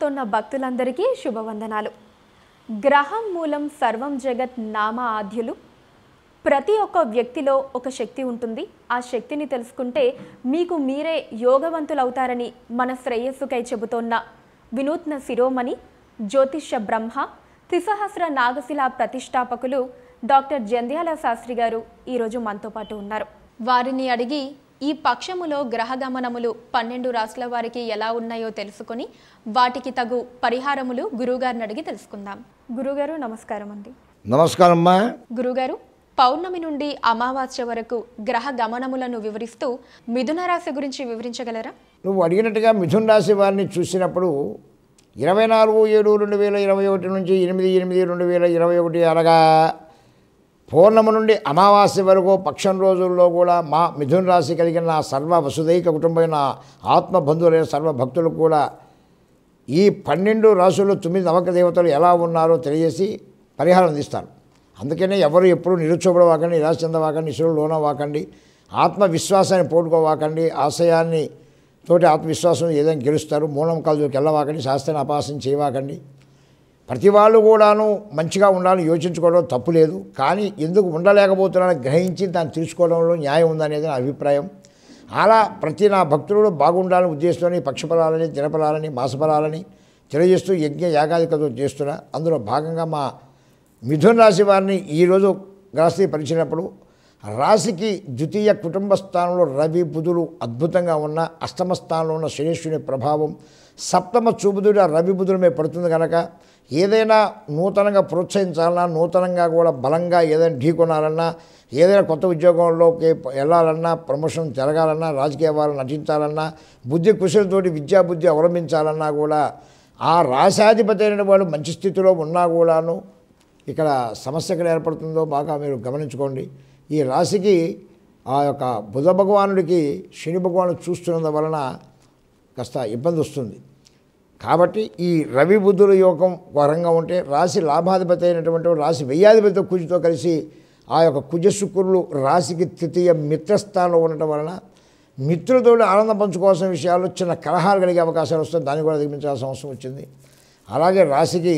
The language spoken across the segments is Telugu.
వీక్షిస్తున్న భక్తులందరికీ శుభవందనాలు గ్రహం మూలం సర్వం జగత్ నామ ఆద్యులు ప్రతి ఒక్క వ్యక్తిలో ఒక శక్తి ఉంటుంది ఆ శక్తిని తెలుసుకుంటే మీకు మీరే యోగవంతులవుతారని మన శ్రేయస్సుకై చెబుతోన్న వినూత్న శిరోమణి జ్యోతిష్య బ్రహ్మ త్రిసహస్ర నాగశిల ప్రతిష్టాపకులు డాక్టర్ జంధ్యాల శాస్త్రి గారు ఈరోజు మనతో పాటు ఉన్నారు వారిని అడిగి ఈ పక్షములో గ్రహ గమనములు పన్నెండు రాష్ట్రాల వారికి ఎలా ఉన్నాయో తెలుసుకొని వాటికి తగు పరిహారములు గురువుగారిని అడిగి తెలుసుకుందాం గురుగారు నమస్కారం అండి నమస్కారం అమ్మా గురుగారు పౌర్ణమి నుండి అమావాస్య వరకు గ్రహ గమనములను వివరిస్తూ మిథున రాశి గురించి వివరించగలరా నువ్వు అడిగినట్టుగా మిథున్ రాశి వారిని చూసినప్పుడు ఇరవై నాలుగు ఏడు రెండు వేల ఇరవై ఒకటి నుంచి ఎనిమిది ఎనిమిది రెండు వేల ఇరవై ఒకటి అనగా పూర్ణము నుండి అమావాస్య వరకు పక్షం రోజుల్లో కూడా మా మిథున్ రాశి కలిగిన నా సర్వ వసుదైక కుటుంబమైన ఆత్మ బంధువులైన సర్వ భక్తులకు కూడా ఈ పన్నెండు రాసులు తొమ్మిది నవక దేవతలు ఎలా ఉన్నారో తెలియజేసి పరిహారం అందిస్తారు అందుకనే ఎవరు ఎప్పుడు నిరుచోబడవాకండి నిరాశ చెందవాకండి ఇసురులు లోనవాకండి ఆత్మవిశ్వాసాన్ని పోటుకోవాకండి ఆశయాన్ని తోటి ఆత్మవిశ్వాసం ఏదైనా గెలుస్తారు మూలం కాలుకి వెళ్ళవాకండి శాస్త్రాన్ని అపాసం చేయవాకండి ప్రతి వాళ్ళు కూడాను మంచిగా ఉండాలని యోచించుకోవడం తప్పు లేదు కానీ ఎందుకు ఉండలేకపోతున్నారని గ్రహించి దాన్ని తెలుసుకోవడంలో న్యాయం ఉందనేది నా అభిప్రాయం అలా ప్రతి నా భక్తులు బాగుండాలని ఉద్దేశంతో పక్షఫలాలని దినఫలాలని మాసఫలాలని తెలియజేస్తూ యజ్ఞ యాగాదికతో చేస్తున్నా అందులో భాగంగా మా మిథున రాశి వారిని ఈరోజు రాశి పరిచినప్పుడు రాశికి ద్వితీయ కుటుంబ స్థానంలో రవి బుధులు అద్భుతంగా ఉన్న అష్టమ స్థానంలో ఉన్న శనేశ్వరుని ప్రభావం సప్తమ చూబుధుడు ఆ రవి బుధుల మీద పడుతుంది కనుక ఏదైనా నూతనంగా ప్రోత్సహించాలన్నా నూతనంగా కూడా బలంగా ఏదైనా ఢీకొనాలన్నా ఏదైనా కొత్త ఉద్యోగంలోకి వెళ్ళాలన్నా ప్రమోషన్ జరగాలన్నా రాజకీయ వాళ్ళు నటించాలన్నా బుద్ధి కుశలతోటి విద్యా బుద్ధి అవలంబించాలన్నా కూడా ఆ రాశాధిపతి అయిన వాడు మంచి స్థితిలో ఉన్నా కూడాను ఇక్కడ సమస్య ఎక్కడ ఏర్పడుతుందో బాగా మీరు గమనించుకోండి ఈ రాశికి ఆ యొక్క బుధ భగవానుడికి శని భగవానుడు చూస్తున్నందు వలన కాస్త ఇబ్బంది వస్తుంది కాబట్టి ఈ రవి బుద్ధుల యోగం వరంగా ఉంటే రాశి లాభాధిపతి అయినటువంటి వాడు రాశి వ్యయాధిపతి కుజుతో కలిసి ఆ యొక్క కుజ శుక్రులు రాశికి తృతీయ మిత్రస్థానంలో ఉండటం వలన మిత్రులతో ఆనందం పంచుకోవాల్సిన విషయాల్లో చిన్న కలహాలు కలిగే అవకాశాలు వస్తాయి దాన్ని కూడా అధిగమించాల్సిన అవసరం వచ్చింది అలాగే రాశికి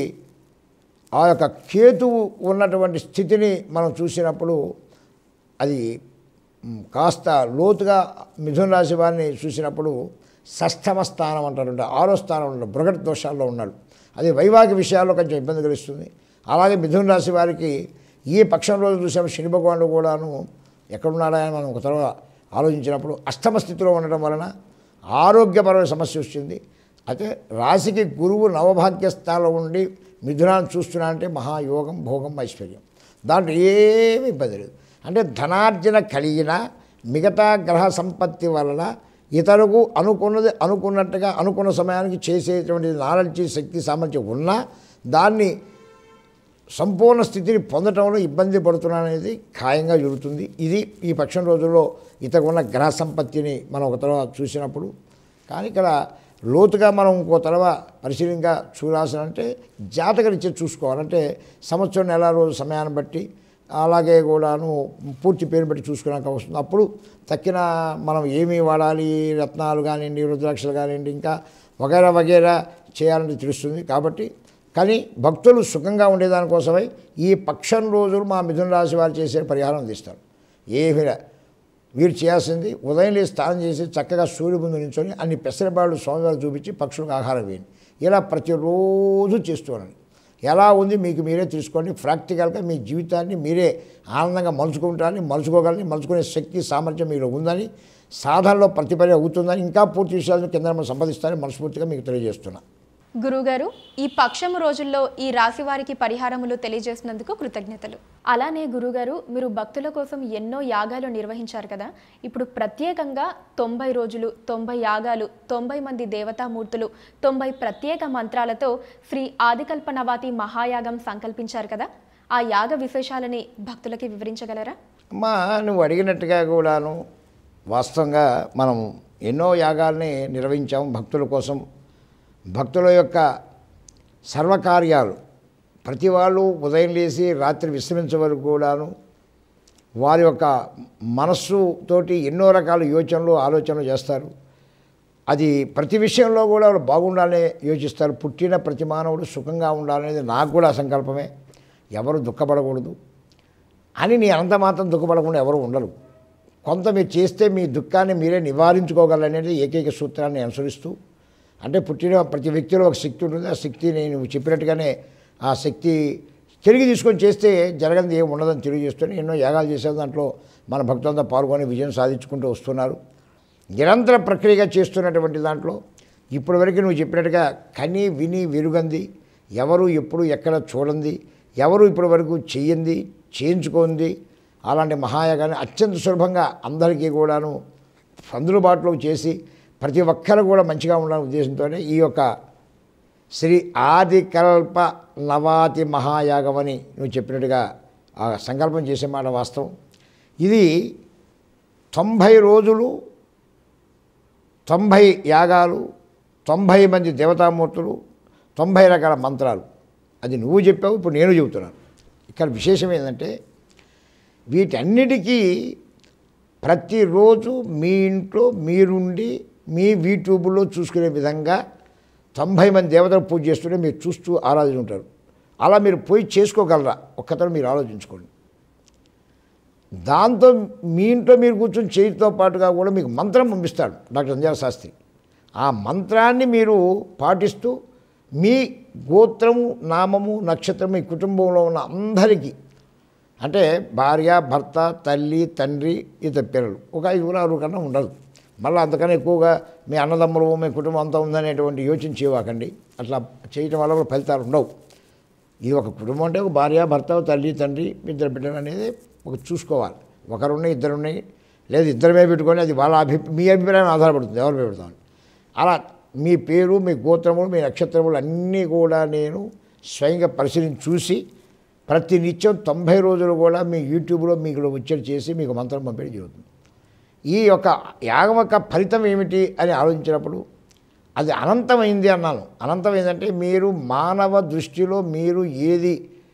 ఆ యొక్క కేతువు ఉన్నటువంటి స్థితిని మనం చూసినప్పుడు అది మ్, కాస్త లోతుగా మిథున రాశి వారిని చూసినప్పుడు షష్ఠమ స్థానం అంటారు ఆరో స్థానం ఉంటారు బృగట్ దోషాల్లో ఉన్నాడు అది వైవాహిక విషయాల్లో కొంచెం ఇబ్బంది కలిగిస్తుంది అలాగే మిథున రాశి వారికి ఈ పక్షం రోజు చూసాము శని భగవానుడు కూడాను ఎక్కడున్నాడా అని మనం ఒక తర్వాత ఆలోచించినప్పుడు అష్టమ స్థితిలో ఉండటం వలన ఆరోగ్యపరమైన సమస్య వచ్చింది అయితే రాశికి గురువు నవభాగ్య స్థానంలో ఉండి మిథునాన్ని చూస్తున్నా అంటే మహాయోగం భోగం ఐశ్వర్యం దాంట్లో ఏమీ ఇబ్బంది లేదు అంటే ధనార్జన కలిగిన మిగతా గ్రహ సంపత్తి వలన ఇతరులకు అనుకున్నది అనుకున్నట్టుగా అనుకున్న సమయానికి చేసేటువంటి నాలెడ్జ్ శక్తి సామర్థ్యం ఉన్నా దాన్ని సంపూర్ణ స్థితిని పొందటంలో ఇబ్బంది పడుతున్నాననేది ఖాయంగా జరుగుతుంది ఇది ఈ పక్షం రోజుల్లో ఇతకు ఉన్న గ్రహ సంపత్తిని మనం ఒక తర్వాత చూసినప్పుడు కానీ ఇక్కడ లోతుగా మనం ఇంకో తరవ పరిశీలనగా చూడాల్సినంటే జాతకరీత్యా చూసుకోవాలంటే సంవత్సరం నెల రోజు సమయాన్ని బట్టి అలాగే కూడాను పూర్తి పేరు బట్టి చూసుకోవడానికి వస్తుంది అప్పుడు తక్కిన మనం ఏమి వాడాలి రత్నాలు కానివ్వండి రుద్రాక్షలు కానివ్వండి ఇంకా వగేరా వగేరా చేయాలని తెలుస్తుంది కాబట్టి కానీ భక్తులు సుఖంగా ఉండేదానికోసమై ఈ పక్షం రోజులు మా మిథున రాశి వారు చేసే పరిహారం అందిస్తారు ఏమీ లే. వీరు చేయాల్సింది ఉదయం లేచి స్నానం చేసి చక్కగా సూర్యుడి ముందు నించొని అన్ని పెసరబాళ్ళు స్వామివారు చూపించి పక్షులకు ఆహారం వేయండి ఇలా ప్రతిరోజు చేస్తున్నాను ఎలా ఉంది మీకు మీరే తెలుసుకోండి ప్రాక్టికల్గా మీ జీవితాన్ని మీరే ఆనందంగా మలుచుకుంటారని మలుచుకోగలని మలుచుకునే శక్తి సామర్థ్యం మీలో ఉందని సాధనలో ప్రతిపరి అవుతుందని ఇంకా పూర్తి విషయాలను కింద మనం సంపాదిస్తారని మనస్ఫూర్తిగా మీకు తెలియజేస్తున్నా గురుగారు ఈ పక్షము రోజుల్లో ఈ రాశి వారికి పరిహారములు తెలియజేసినందుకు కృతజ్ఞతలు అలానే గురుగారు మీరు భక్తుల కోసం ఎన్నో యాగాలు నిర్వహించారు కదా ఇప్పుడు ప్రత్యేకంగా తొంభై రోజులు తొంభై యాగాలు తొంభై మంది దేవతామూర్తులు తొంభై ప్రత్యేక మంత్రాలతో శ్రీ ఆదికల్పనవాతి మహాయాగం సంకల్పించారు కదా ఆ యాగ విశేషాలని భక్తులకి వివరించగలరా అమ్మా నువ్వు అడిగినట్టుగా కూడాను వాస్తవంగా మనం ఎన్నో యాగాల్ని నిర్వహించాము భక్తుల కోసం భక్తుల యొక్క సర్వకార్యాలు ప్రతి వాళ్ళు ఉదయం లేచి రాత్రి విశ్రమించే వరకు కూడాను వారి యొక్క మనస్సు తోటి ఎన్నో రకాల యోచనలు ఆలోచనలు చేస్తారు అది ప్రతి విషయంలో కూడా వాళ్ళు బాగుండాలని యోచిస్తారు పుట్టిన ప్రతి మానవుడు సుఖంగా ఉండాలనేది నాకు కూడా సంకల్పమే ఎవరు దుఃఖపడకూడదు అని నీ అంత మాత్రం దుఃఖపడకుండా ఎవరు ఉండరు కొంత మీరు చేస్తే మీ దుఃఖాన్ని మీరే నివారించుకోగలనేది ఏకైక సూత్రాన్ని అనుసరిస్తూ అంటే పుట్టిన ప్రతి వ్యక్తిలో ఒక శక్తి ఉంటుంది ఆ శక్తి నేను చెప్పినట్టుగానే ఆ శక్తి తిరిగి తీసుకొని చేస్తే జరగనిది ఏమి ఉండదని తెలియజేస్తూనే ఎన్నో యాగాలు చేశారు దాంట్లో మన భక్తులంతా పాల్గొని విజయం సాధించుకుంటూ వస్తున్నారు నిరంతర ప్రక్రియగా చేస్తున్నటువంటి దాంట్లో ఇప్పటి వరకు నువ్వు చెప్పినట్టుగా కని విని వెరుగంది ఎవరు ఎప్పుడు ఎక్కడ చూడండి ఎవరు ఇప్పటి వరకు చెయ్యంది చేయించుకుంది అలాంటి మహాయాగాన్ని అత్యంత సులభంగా అందరికీ కూడాను అందుబాటులో చేసి ప్రతి ఒక్కరు కూడా మంచిగా ఉండాలనే ఉద్దేశంతోనే ఈ యొక్క శ్రీ ఆదికల్ప నవాతి మహాయాగం అని నువ్వు చెప్పినట్టుగా ఆ సంకల్పం చేసే మాట వాస్తవం ఇది తొంభై రోజులు తొంభై యాగాలు తొంభై మంది దేవతామూర్తులు తొంభై రకాల మంత్రాలు అది నువ్వు చెప్పావు ఇప్పుడు నేను చెబుతున్నాను ఇక్కడ విశేషం ఏంటంటే వీటన్నిటికీ ప్రతిరోజు మీ ఇంట్లో మీరుండి మీ యూట్యూబ్లో చూసుకునే విధంగా తొంభై మంది దేవతలు పూజ చేస్తుంటే మీరు చూస్తూ ఆరాధించుంటారు అలా మీరు పోయి చేసుకోగలరా ఒక్కతను మీరు ఆలోచించుకోండి దాంతో మీ ఇంట్లో మీరు కూర్చొని చేయతో పాటుగా కూడా మీకు మంత్రం పంపిస్తాడు డాక్టర్ సంజాల శాస్త్రి ఆ మంత్రాన్ని మీరు పాటిస్తూ మీ గోత్రము నామము నక్షత్రం మీ కుటుంబంలో ఉన్న అందరికీ అంటే భార్య భర్త తల్లి తండ్రి ఇతర పిల్లలు ఒక ఐదుగురు ఆరుగురు కన్నా ఉండదు మళ్ళీ అంతకన్నా ఎక్కువగా మీ అన్నదమ్ములు మీ కుటుంబం అంతా ఉందనేటువంటి యోచన చేయవాకండి అట్లా చేయటం వల్ల కూడా ఫలితాలు ఉండవు ఇది ఒక కుటుంబం అంటే ఒక భార్య భర్త తల్లి తండ్రి ఇద్దరు బిడ్డలు అనేది ఒక చూసుకోవాలి ఒకరున్నాయి ఇద్దరున్నాయి లేదు ఇద్దరమే పెట్టుకొని అది వాళ్ళ అభి మీ అభిప్రాయం ఆధారపడుతుంది ఎవరు పెడతామని అలా మీ పేరు మీ గోత్రములు మీ నక్షత్రములు అన్నీ కూడా నేను స్వయంగా పరిశీలించి చూసి ప్రతి నిత్యం తొంభై రోజులు కూడా మీ యూట్యూబ్లో మీకు ఉచ్చరి చేసి మీకు మంత్రం పంపిణీ జరుగుతుంది ఈ యొక్క యాగం యొక్క ఫలితం ఏమిటి అని ఆలోచించినప్పుడు అది అనంతమైంది అన్నాను అనంతమైందంటే మీరు మానవ దృష్టిలో మీరు ఏది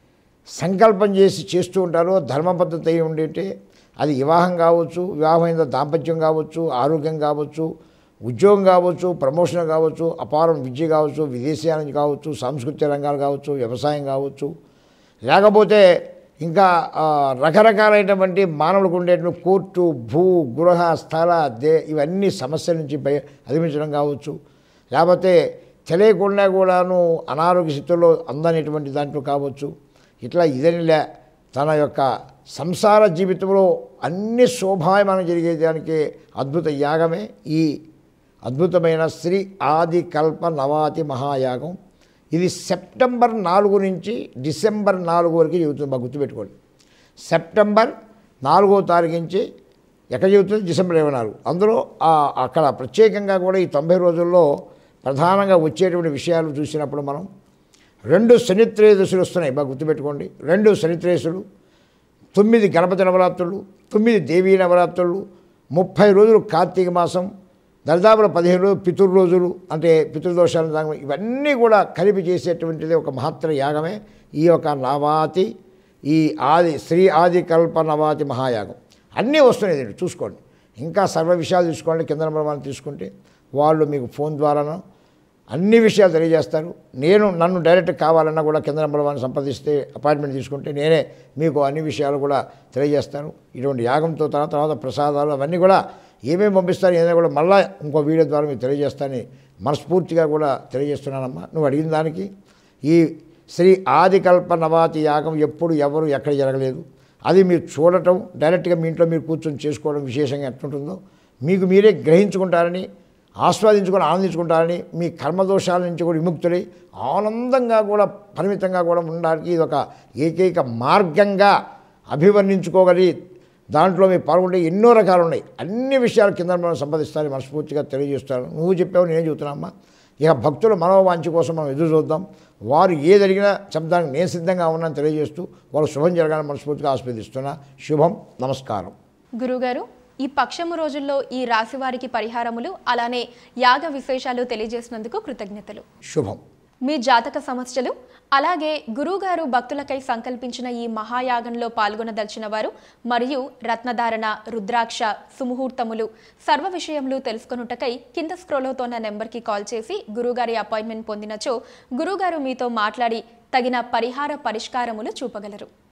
సంకల్పం చేసి చేస్తూ ఉంటారో ధర్మ పద్ధతి అయి ఉండింటే అది వివాహం కావచ్చు వివాహమైన దాంపత్యం కావచ్చు ఆరోగ్యం కావచ్చు ఉద్యోగం కావచ్చు ప్రమోషన్ కావచ్చు అపారం విద్య కావచ్చు విదేశీయానం కావచ్చు సాంస్కృతిక రంగాలు కావచ్చు వ్యవసాయం కావచ్చు లేకపోతే ఇంకా ఆ, రకరకాలైనటువంటి మానవులకు ఉండేటువంటి కోర్టు భూ గృహ స్థల దే ఇవన్నీ సమస్యల నుంచి భయ అధిగమించడం కావచ్చు లేకపోతే తెలియకుండా కూడాను అనారోగ్య స్థితిలో అందనేటువంటి దాంట్లో కావచ్చు ఇట్లా ఇదనిలే తన యొక్క సంసార జీవితంలో అన్ని శోభాయమానం జరిగేదానికి అద్భుత యాగమే ఈ అద్భుతమైన శ్రీ ఆది కల్ప నవాతి మహాయాగం ఇది సెప్టెంబర్ నాలుగు నుంచి డిసెంబర్ నాలుగు వరకు చెబుతుంది బాగా గుర్తుపెట్టుకోండి సెప్టెంబర్ నాలుగో తారీఖు నుంచి ఎక్కడ చెబుతుంది డిసెంబర్ ఇరవై నాలుగు అందులో ఆ అక్కడ ప్రత్యేకంగా కూడా ఈ తొంభై రోజుల్లో ప్రధానంగా వచ్చేటువంటి విషయాలు చూసినప్పుడు మనం రెండు శనిత్రేదశులు వస్తున్నాయి బాగా గుర్తుపెట్టుకోండి రెండు శనిత్రేసులు తొమ్మిది గణపతి నవరాత్రులు తొమ్మిది దేవీ నవరాత్రులు ముప్పై రోజులు కార్తీక మాసం దరిదాపుల పదిహేను రోజులు పితృ రోజులు అంటే పితృదోషాలు దాని- ఇవన్నీ కూడా కలిపి చేసేటువంటిది ఒక మహత్తర యాగమే ఈ యొక్క నవాతి ఈ ఆది శ్రీ ఆది కల్ప నవాతి మహాయాగం అన్నీ వస్తున్నాయి దీంట్లో చూసుకోండి ఇంకా సర్వ విషయాలు తీసుకోండి కింద నెంబర్ వాళ్ళని తీసుకుంటే వాళ్ళు మీకు ఫోన్ ద్వారానో అన్ని విషయాలు తెలియజేస్తారు నేను నన్ను డైరెక్ట్ కావాలన్నా కూడా కింద నెంబర్ వాళ్ళని సంప్రదిస్తే అపాయింట్మెంట్ తీసుకుంటే నేనే మీకు అన్ని విషయాలు కూడా తెలియజేస్తాను ఇటువంటి యాగంతో తర్వాత తర్వాత ప్రసాదాలు అవన్నీ కూడా ఏమేమి పంపిస్తారు ఏదైనా కూడా మళ్ళీ ఇంకో వీడియో ద్వారా మీకు తెలియజేస్తానని మనస్ఫూర్తిగా కూడా తెలియజేస్తున్నానమ్మా నువ్వు అడిగిన దానికి ఈ శ్రీ ఆదికల్ప నవాతి యాగం ఎప్పుడు ఎవరు ఎక్కడ జరగలేదు అది మీరు చూడటం డైరెక్ట్గా మీ ఇంట్లో మీరు కూర్చొని చేసుకోవడం విశేషంగా ఎట్లుంటుందో మీకు మీరే గ్రహించుకుంటారని ఆస్వాదించుకొని ఆనందించుకుంటారని మీ కర్మదోషాల నుంచి కూడా విముక్తులై ఆనందంగా కూడా పరిమితంగా కూడా ఉండడానికి ఇది ఒక ఏకైక మార్గంగా అభివర్ణించుకోగలి దాంట్లో మీరు పాల్గొంటే ఎన్నో రకాలు ఉన్నాయి అన్ని విషయాలు కింద మనం సంపాదిస్తారని మనస్ఫూర్తిగా తెలియజేస్తాను నువ్వు చెప్పావు నేనే చెబుతున్నామ్మా ఇక భక్తుల మనోవాంఛ కోసం మనం ఎదురు చూద్దాం వారు ఏది అడిగినా చెప్పడానికి నేను సిద్ధంగా ఉన్నాను తెలియజేస్తూ వాళ్ళు శుభం జరగాలని మనస్ఫూర్తిగా ఆస్వాదిస్తున్నా శుభం నమస్కారం గురుగారు ఈ పక్షము రోజుల్లో ఈ రాశి వారికి పరిహారములు అలానే యాగ విశేషాలు తెలియజేసినందుకు కృతజ్ఞతలు శుభం మీ జాతక సమస్యలు అలాగే గురువుగారు భక్తులకై సంకల్పించిన ఈ మహాయాగంలో పాల్గొనదలిచిన వారు మరియు రత్నధారణ రుద్రాక్ష సుముహూర్తములు సర్వ విషయములు తెలుసుకొనుటకై కింద స్క్రోల్ అవుతున్న నెంబర్కి కాల్ చేసి గురువుగారి అపాయింట్మెంట్ పొందినచో గురువుగారు మీతో మాట్లాడి తగిన పరిహార పరిష్కారములు చూపగలరు